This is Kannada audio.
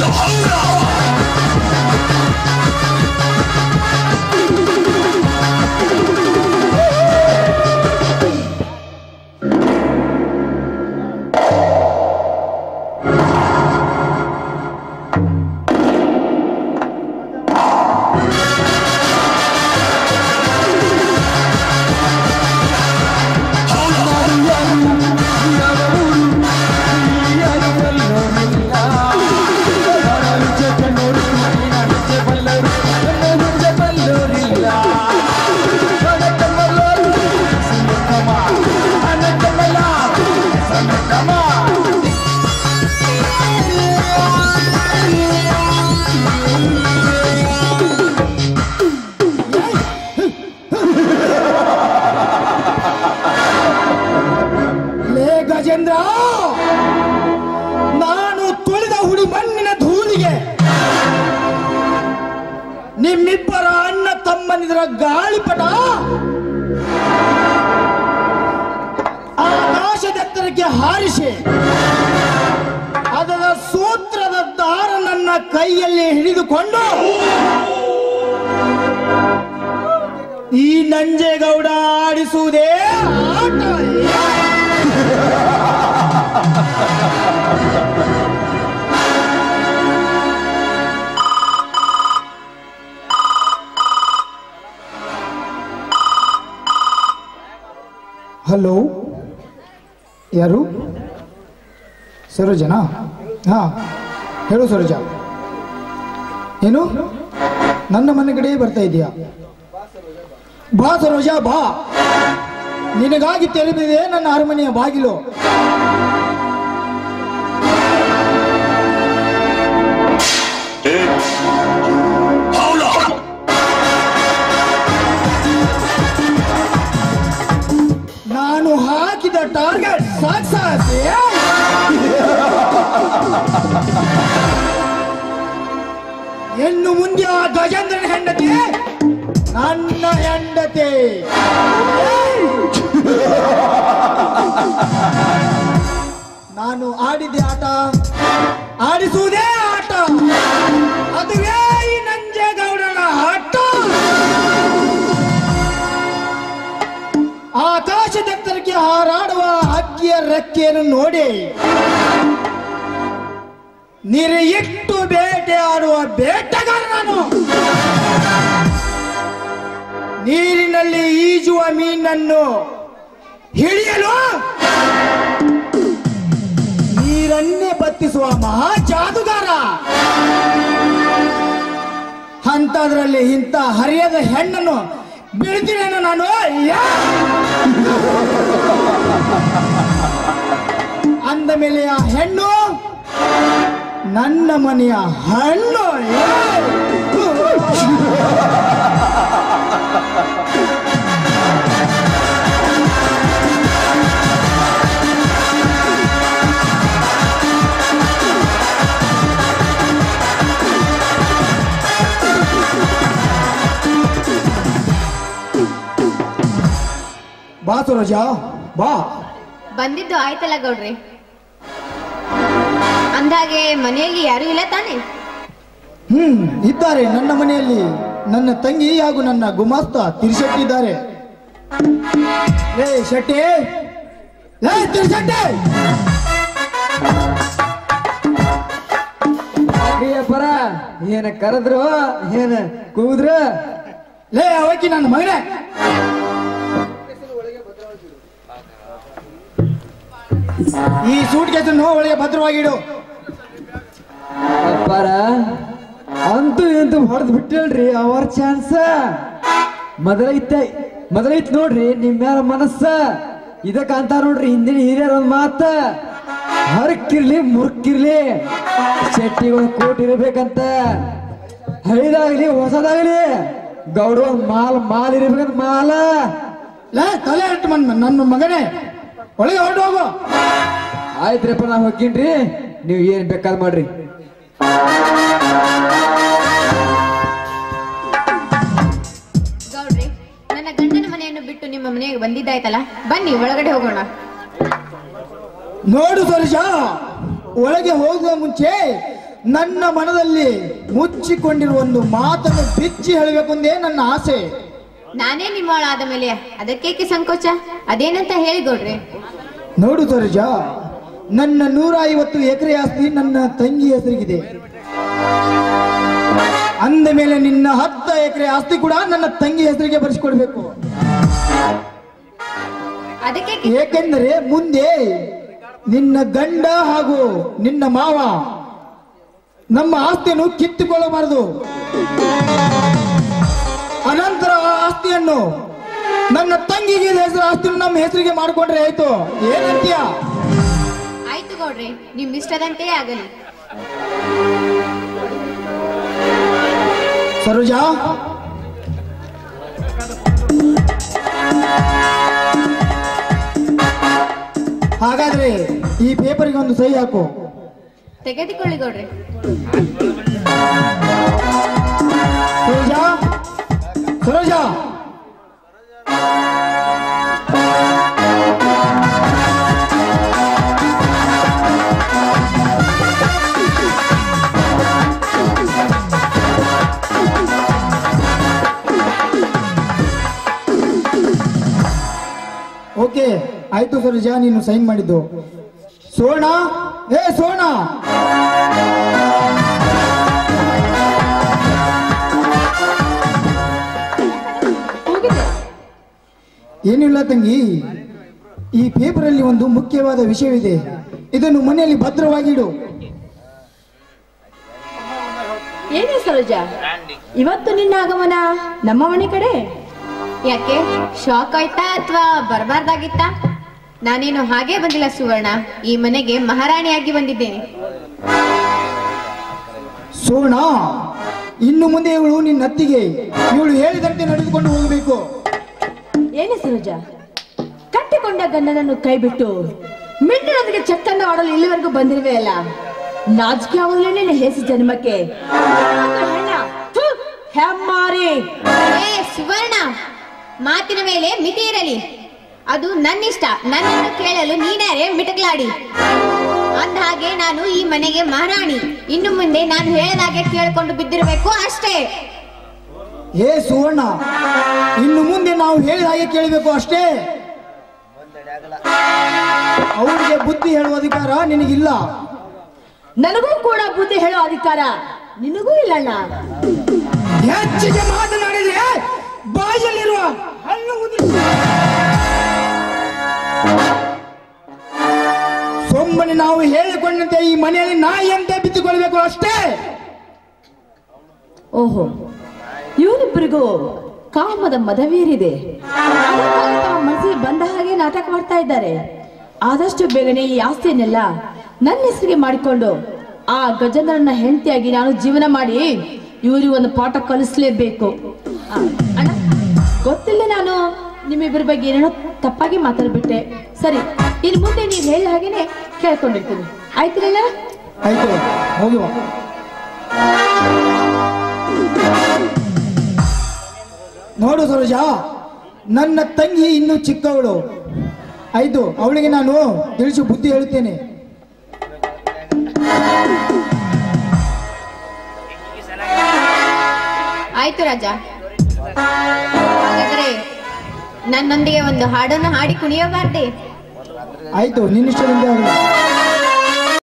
ಲೇ ಗಜೇಂದ್ರ ನಾನು ತುಳಿದ ಹುಡಿ ಮಣ್ಣಿನ ಧೂಳಿಗೆ ನಿಮ್ಮಿಬ್ಬರ ಅಣ್ಣ ತಮ್ಮನಿದರ ಗಾಳಿಪಟ ಆಕಾಶದೆತ್ತರಕ್ಕೆ ಹಾರಿಸಿ ಅದರ ಸೂತ್ರದ ದಾರ ನನ್ನ ಕೈಯಲ್ಲಿ ಹಿಡಿದುಕೊಂಡು ಈ ನಂಜೇಗೌಡ ಆಡಿಸುವುದೇ ಆಟ ಹಲೋ ಯಾರು ಸರೋಜನಾ ಹಾ ಹೇಳು ಸರೋಜ ಏನು ನನ್ನ ಮನೆ ಕಡೆ ಬರ್ತಾ ಇದೀಯಾ ಬಾ ಸರೋಜ ಬಾ ನಿನಗಾಗಿ ತೆರೆದಿದೆ ನನ್ನ ಅರಮನೆಯ ಬಾಗಿಲು ನಾನು ಹಾಕಿದ ಟಾರ್ಗೆಟ್ ಸಕ್ಸಸ್ ಇನ್ನು ಮುಂದೆ ಆ ಗಜೇಂದ್ರನ ಹೆಂಡತಿ ನನ್ನ ಹೆಂಡತಿ ನಾನು ಆಡಿದೆ ಆಟ ಆಡಿಸುವುದೇ ಆಟ ಅದುವೇ ಈ ನಂಜೇಗೌಡನ ಆಟ ಆಕಾಶದೆತ್ತರಕ್ಕೆ ಹಾರಾಡುವ ಹಕ್ಕಿಯ ರೆಕ್ಕೆಯನ್ನು ನೋಡಿ ನಿರೆಯಿಟ್ಟು ಬೇಟೆಯಾಡುವ ಬೇಟೆಗಾರ ನಾನು ನೀರಿನಲ್ಲಿ ಈಜುವ ಮೀನನ್ನು ಹಿಡಿಯಲು ನೀರನ್ನೇ ಬತ್ತಿಸುವ ಮಹಾ ಜಾದುಗಾರ ಅಂತದ್ರಲ್ಲಿ ಇಂಥ ಹರಿಯದ ಹೆಣ್ಣನ್ನು ಬೀಳ್ತೀನೇನು ನಾನು ಯಾ! ಅಂದ ಮೇಲೆ ಆ ಹೆಣ್ಣು ನನ್ನ ಮನೆಯ ಹಣ್ಣು ಯಾ! ಬಾ ಸರೋಜ ಬಾ ಬಂದಿದ್ದು ಆಯ್ತಲ್ಲ ಗೌಡ್ರಿ ಅಂದಾಗೆ ಮನೆಯಲ್ಲಿ ಯಾರು ಇಲ್ಲ ತಾನೆ ಹ್ಮ್ ಇದ್ದಾರೆ ನನ್ನ ಮನೆಯಲ್ಲಿ ನನ್ನ ತಂಗಿ ಹಾಗೂ ನನ್ನ ಗುಮಾಸ್ತ ತಿರ್ಶೆಟ್ಟಿ ಇದ್ದಾರೆ ಲೇ ಶೆಟ್ಟಿ ಲೇ ತಿರ್ಶೆಟ್ಟಿ ಪ್ರಿಯಪರ ಏನ ಕರೆದ್ರು ಏನ ಕೂದ್ರ ಲೇ ಅವಕಿ ನನ್ನ ಮಗನೇ ಈ ಸೂಟ್ ಕೇಸನ್ನು ಒಳಗೆ ಭದ್ರವಾಗಿಡು ಅಪ್ಪಾರ ಅಂತೂ ಎಂತೂ ಹೊಡೆದ್ ಬಿಟ್ಟಲ್ರಿ ಅವರ್ ಚಾನ್ಸ್ ಮೊದಲೈತೆ ಮೊದಲೈತ್ ನೋಡ್ರಿ ನಿಮ್ ಮ್ಯಾಲ ಮನಸ್ಸ ಇದಕ್ಕ ಅಂತ ನೋಡ್ರಿ ಹಿಂದಿನ ಹಿರಿಯರ ಒಂದ್ ಮಾತ ಹರಕಿರ್ಲಿ ಮುರ್ಕಿರ್ಲಿ ಶೆಟ್ಟಿಗೆ ಒಂದ್ ಕೋಟಿ ಇರ್ಬೇಕಂತ ಹೈದಾಗ್ಲಿ ಹೊಸದಾಗ್ಲಿ ಗೌಡ ಒಂದ್ ಮಾಲ್ ಮಾಲ್ ಇರ್ಬೇಕಂತ ಮಾಲ ಲೇ ತಲೆ ಇಟ್ಟು ಮನ್ ನನ್ನ ಮಗನೇ ಒಳಗೆ ಹೊರಟು ಹೋಗು ಆಯ್ತ್ರಿಪ್ಪ ನಾ ಹೋಗ್ತೀನ್ರಿ ನೀವ್ ಏನ್ ಬೇಕಾದ್ ಮಾಡ್ರಿ ಗೌಡ್ರಿ ನನ್ನ ಗಂಡನ ಮನೆಯನ್ನು ಬಿಟ್ಟು ನಿಮ್ಮ ಮನೆಗೆ ಬಂದಿದ್ದಾಯ್ತಲ್ಲ ಬನ್ನಿ ಒಳಗಡೆ ಹೋಗೋಣ ನೋಡು ಸರೋಜ ಒಳಗೆ ಹೋಗುವ ಮುಂಚೆ ನನ್ನ ಮನದಲ್ಲಿ ಮುಚ್ಚಿಕೊಂಡಿರುವ ಒಂದು ಮಾತನ್ನು ಬಿಚ್ಚಿ ಹೇಳಬೇಕೆಂದೇ ನನ್ನ ಆಸೆ ನಾನೇ ನಿಮ್ಮವಳಾದ ಮೇಲೆ ಅದಕ್ಕೇಕೆ ಸಂಕೋಚ ಅದೇನಂತ ಹೇಳಿ ಗೌಡ್ರೆ ನೋಡು ಸರೋಜ ನನ್ನ ನೂರ ಐವತ್ತು ಎಕರೆ ಆಸ್ತಿ ನನ್ನ ತಂಗಿ ಹೆಸರಿಗಿದೆ ಅಂದ ಮೇಲೆ ನಿನ್ನ ಹತ್ತು ಎಕರೆ ಆಸ್ತಿ ಕೂಡ ನನ್ನ ತಂಗಿ ಹೆಸರಿಗೆ ಬರೆಸಿಕೊಡ್ಬೇಕು ಅದಕ್ಕೇಕೆ ಏಕೆಂದರೆ ಮುಂದೆ ನಿನ್ನ ಗಂಡ ಹಾಗೂ ನಿನ್ನ ಮಾವ ನಮ್ಮ ಆಸ್ತಿಯನ್ನು ಕಿತ್ತುಕೊಳ್ಳಬಾರದು ಅನಂತರ ಆ ಆಸ್ತಿಯನ್ನು ನನ್ನ ತಂಗಿಗೆ ಹೆಸರು ಆಸ್ತಿಯನ್ನು ನಮ್ಮ ಹೆಸರಿಗೆ ಮಾಡಿಕೊಂಡ್ರೆ ಆಯ್ತು ಏನಂತೀಯ ಆಯ್ತು ಗೌಡ್ರೆ ನಿಮ್ ಇಷ್ಟದಂತೆಯೇ ಆಗಲಿ ಸರೋಜಾ ಹಾಗಾದ್ರೆ ಈ ಪೇಪರ್ಗೆ ಒಂದು ಸಹಿ ಹಾಕು ತೆಗೆದುಕೊಳ್ಳಿ ಗೌಡ್ರೆ ಸರೋಜಾ ಸರೋಜಾ ಓಕೆ ಆಯ್ತು ಸರೋಜಾ ನೀನು ಸೈನ್ ಮಾಡಿದ್ದು ಸೋಣ ಏ ಸೋಣ ಏನಿಲ್ಲ ತಂಗಿ ಈ ಪೇಪರಲ್ಲಿ ಒಂದು ಮುಖ್ಯವಾದ ವಿಷಯವಿದೆ ಇದನ್ನು ಮನೆಯಲ್ಲಿ ಭದ್ರವಾಗಿಡು ಏನೇ ಸರೋಜ ಇವತ್ತು ನಿನ್ನ ಆಗಮನ ನಮ್ಮ ಮನೆ ಕಡೆ ಯಾಕೆ ಶಾಕ್ ಆಯ್ತಾ ಅಥವಾ ಬರಬಾರ್ದಾಗಿತ್ತಾ ನಾನೇನು ಹಾಗೆ ಬಂದಿಲ್ಲ ಸುವರ್ಣ ಈ ಮನೆಗೆ ಮಹಾರಾಣಿಯಾಗಿ ಬಂದಿದ್ದೇನೆ ಸೋಣ ಇನ್ನು ಮುಂದೆ ಇವಳು ನಿನ್ನ ಅತ್ತಿಗೆ ಇವಳು ಹೇಳಿದಂತೆ ನಡೆದುಕೊಂಡು ಹೋಗಬೇಕು ಏನೇ ಸರೋಜ ಕಟ್ಟಿಕೊಂಡ ಗಂಡನನ್ನು ಕೈಬಿಟ್ಟು ಮಿಂಡಿನೊಂದಿಗೆ ಚೆಕ್ಕನ್ನು ಆಡಲು ಇಲ್ಲಿವರೆಗೂ ಬಂದಿರುವೆ ಅಲ್ಲ ನಾಚಿಕೆ ಆಗೋದಿಲ್ಲ ನಿನ್ನ ಹೇಸಿ ಜನ್ಮಕ್ಕೆ ಹೆಣ್ಣ, ಥು, ಹೆಮ್ಮಾರಿ ಏ ಸುವರ್ಣ ಮಾತಿನ ಮೇಲೆ ಮಿತಿ ಇರಲಿ ಅದು ನನ್ನಿಷ್ಟ ನನ್ನನ್ನು ಕೇಳಲು ನೀನ್ಯಾರೇ ಮಿಟಕ್ಲಾಡಿ ಅಂದ ಹಾಗೆ ನಾನು ಈ ಮನೆಗೆ ಮಹಾರಾಣಿ ಇನ್ನು ಮುಂದೆ ನಾನು ಹೇಳದಾಗೆ ಕೇಳಿಕೊಂಡು ಬಿದ್ದಿರಬೇಕು ಅಷ್ಟೇ ಹೇ ಸುವರ್ಣ ಇನ್ನು ಮುಂದೆ ನಾವು ಹೇಳಿದ ಹಾಗೆ ಕೇಳಬೇಕು ಅಷ್ಟೇ ಅವರಿಗೆ ಬುದ್ಧಿ ಹೇಳುವ ಅಧಿಕಾರ ನಿನಗಿಲ್ಲ ನನಗೂ ಕೂಡ ಬುದ್ಧಿ ಹೇಳೋ ಅಧಿಕಾರ ನಿನಗೂ ಇಲ್ಲಣ್ಣ ಹೆಚ್ಚಿಗೆ ಮಾತನಾಡಿದ್ರೆ ಬಾಯಲ್ಲಿರುವ ಹಣ್ಣು ಉದುರಿಸಿ ಸೊಮ್ಮನೆ ನಾವು ಹೇಳಿಕೊಂಡಂತೆ ಈ ಮನೆಯಲ್ಲಿ ನಾಯಿಯಂತೆ ಬಿತ್ತುಕೊಳ್ಬೇಕು ಅಷ್ಟೇ ಓಹೋ ಇವರಿಬ್ಬರಿಗೂ ಕಾಮದ ಮದವೇರಿದೆ ಅದಕ್ಕಾಗಿ ತಮ್ಮ ಮನಸ್ಸಿಗೆ ಬಂದ ಹಾಗೆ ನಾಟಕ ಮಾಡ್ತಾ ಇದ್ದಾರೆ ಆದಷ್ಟು ಬೇಗನೆ ಈ ಆಸ್ತಿಯನ್ನೆಲ್ಲ ನನ್ನ ಹೆಸರಿಗೆ ಮಾಡಿಕೊಂಡು ಆ ಗಜೇಂದ್ರನ ಹೆಂಡತಿಯಾಗಿ ನಾನು ಜೀವನ ಮಾಡಿ ಇವರಿಗೆ ಒಂದು ಪಾಠ ಕಲಿಸ್ಲೇಬೇಕು ಆ, ಅಣ್ಣ ಗೊತ್ತಿಲ್ಲ ನಾನು ನಿಮ್ಮಿಬ್ಬರ ಬಗ್ಗೆ ಏನೇನೋ ತಪ್ಪಾಗಿ ಮಾತಾಡ್ಬಿಟ್ಟೆ ಸರಿ ಇನ್ನು ಮುಂದೆ ನೀವು ಹೇಳ ಹಾಗೇನೆ ಕೇಳ್ಕೊಂಡಿರ್ತೀನಿ ಆಯ್ತಿರಲ್ಲ ಆಯ್ತು ಹೋಗುವ ನೋಡು ಸರೋಜಾ ನನ್ನ ತಂಗಿ ಇನ್ನೂ ಚಿಕ್ಕವಳು ಆಯ್ತು ಅವಳಿಗೆ ನಾನು ತಿಳಿಸಿ ಬುದ್ಧಿ ಹೇಳುತ್ತೇನೆ ಆಯ್ತು ರಾಜ ಹಾಗಾದ್ರೆ ನನ್ನೊಂದಿಗೆ ಒಂದು ಹಾಡನ್ನು ಹಾಡಿ ಕುಣಿಯಬಾರ್ದೆ ಆಯ್ತು ನಿನ್ನಿಷ್ಟದಂತೆ ಆಗಲಿ